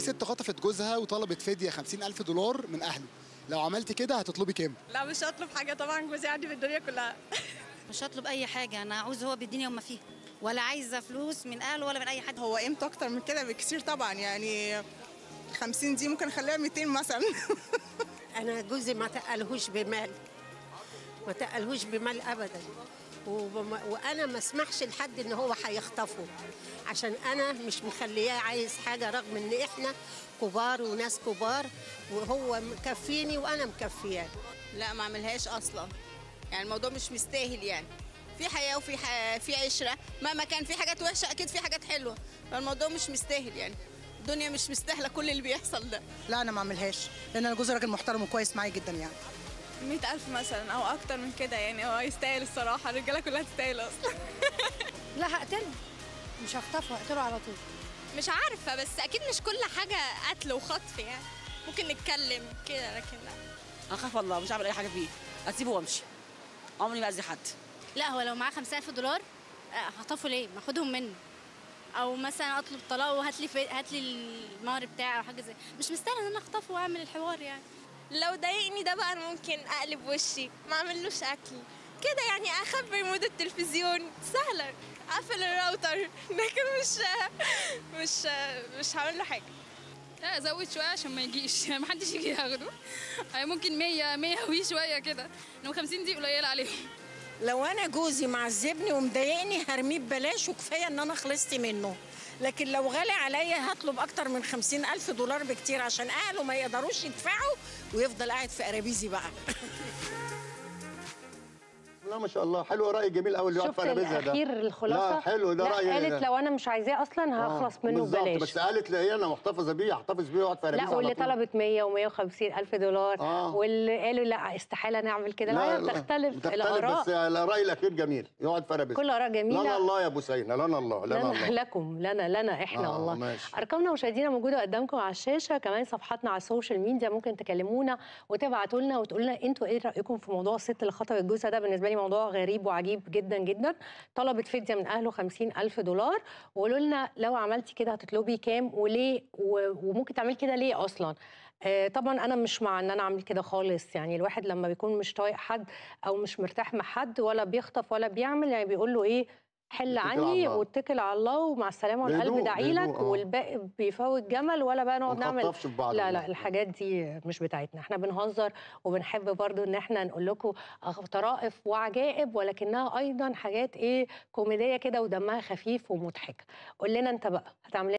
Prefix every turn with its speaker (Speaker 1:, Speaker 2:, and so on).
Speaker 1: ست خطفت جوزها وطلبت فديه 50000 دولار من اهله لو عملتي كده هتطلبي كام
Speaker 2: لا مش هطلب حاجه طبعا جوزي عندي في الدنيا كلها
Speaker 3: مش هطلب اي حاجه انا عاوز هو بالدنيا وما فيها ولا عايزه فلوس من اهله ولا من اي حد
Speaker 2: هو قيمته اكتر من كده بكثير طبعا يعني 50 دي ممكن اخليها 200 مثلا
Speaker 4: انا جوزي ما تقلهوش بمال ما تقلهوش بمال ابدا وبم- وانا ما اسمحش لحد ان هو هيخطفه عشان انا مش مخلياه عايز حاجه رغم ان احنا كبار وناس كبار وهو مكفيني وانا مكفياه
Speaker 5: لا ما اعملهاش اصلا يعني الموضوع مش مستاهل يعني في حياه وفي ح... في عشره مهما كان في حاجات وحشه اكيد في حاجات حلوه فالموضوع مش مستاهل يعني الدنيا مش مستاهله كل اللي بيحصل ده
Speaker 6: لا انا ما اعملهاش لان انا جوزي راجل محترم وكويس معايا جدا يعني
Speaker 2: 100000 مثلا او اكتر من كده يعني هو يستاهل الصراحه الرجاله كلها تستاهل اصلا
Speaker 3: لا هقتله مش هخطفه هقتله على طول
Speaker 7: مش عارفة بس أكيد مش كل حاجة قتل وخطف يعني ممكن نتكلم كده لكن لا
Speaker 8: هخاف والله مش هعمل اي حاجه فيه اسيبه وامشي عمري ما اذي حد
Speaker 7: لا هو لو معاه 5000 دولار آه، هخطفه ليه؟ ما اخدهم منه أو مثلا أطلب طلاق وهات لي في... هات لي المهر بتاعي أو حاجة زي مش مستاهل إن أنا أخطفه وأعمل الحوار يعني
Speaker 9: لو ضايقني ده بقى انا ممكن اقلب وشي ما اعملوش اكل كده يعني اخبي مود التلفزيون سهله اقفل الراوتر لكن مش مش مش هعمل له حاجه
Speaker 10: لا ازود شويه عشان ما يجيش يعني ما حدش يجي ياخده يعني ممكن 100 100 وي شويه كده انما 50 دي قليله عليهم
Speaker 4: لو انا جوزي معذبني ومضايقني هرميه ببلاش وكفايه ان انا خلصت منه لكن لو غالي عليا هطلب اكتر من خمسين الف دولار بكتير عشان اهله ما يقدروش يدفعوا ويفضل قاعد في قرابيزي بقى
Speaker 11: لا ما شاء الله حلو راي جميل قوي اللي يقعد
Speaker 12: شفت
Speaker 11: في الرابيزه ده
Speaker 12: الاخير الخلاصه
Speaker 11: لا حلو ده
Speaker 12: لا
Speaker 11: راي
Speaker 12: قالت لو انا مش عايزاه اصلا هخلص منه
Speaker 11: بالظبط،
Speaker 12: ببلاش
Speaker 11: بس قالت لي هي انا محتفظه بيه هحتفظ بيه واقعد في
Speaker 12: لا
Speaker 11: الرابيزه
Speaker 12: واللي
Speaker 11: على طول.
Speaker 12: طلبت 100 و150 الف دولار
Speaker 11: آه.
Speaker 12: واللي قالوا لا استحاله نعمل كده لا,
Speaker 11: لا،
Speaker 12: بتختلف
Speaker 11: بتختلف
Speaker 12: الاراء
Speaker 11: بس الراي الاخير جميل يقعد في الرابيزه
Speaker 12: كل آراء جميلة.
Speaker 11: لنا الله يا ابو سينا لنا الله لنا
Speaker 12: لنا
Speaker 11: الله
Speaker 12: لكم لنا لنا احنا
Speaker 11: آه،
Speaker 12: والله
Speaker 11: ماشي.
Speaker 12: ارقامنا مشاهدينا موجوده قدامكم على الشاشه كمان صفحاتنا على السوشيال ميديا ممكن تكلمونا وتبعتوا لنا وتقولوا لنا انتوا ايه رايكم في موضوع الست اللي خطبت جوزها ده بالنسبه لي موضوع غريب وعجيب جدا جدا طلبت فديه من اهله 50 الف دولار وقولوا لنا لو عملتي كده هتطلبي كام وليه و- وممكن تعملي كده ليه اصلا آه، طبعا انا مش مع ان انا اعمل كده خالص يعني الواحد لما بيكون مش طايق حد او مش مرتاح مع حد ولا بيخطف ولا بيعمل يعني بيقول له ايه حل
Speaker 11: اتكل على
Speaker 12: عني
Speaker 11: الله.
Speaker 12: واتكل على الله ومع السلامه والقلب
Speaker 11: بهدوء،
Speaker 12: دعي لك
Speaker 11: بهدوء، آه.
Speaker 12: والباقي بيفوت جمل ولا بقى نقعد
Speaker 11: ما
Speaker 12: نعمل
Speaker 11: نخطفش في بعض
Speaker 12: لا
Speaker 11: والله.
Speaker 12: لا الحاجات دي مش بتاعتنا احنا بنهزر وبنحب برضو ان احنا نقول لكم أخ- طرائف وعجائب ولكنها ايضا حاجات ايه كوميديه كده ودمها خفيف ومضحكه قول لنا انت بقى هتعمل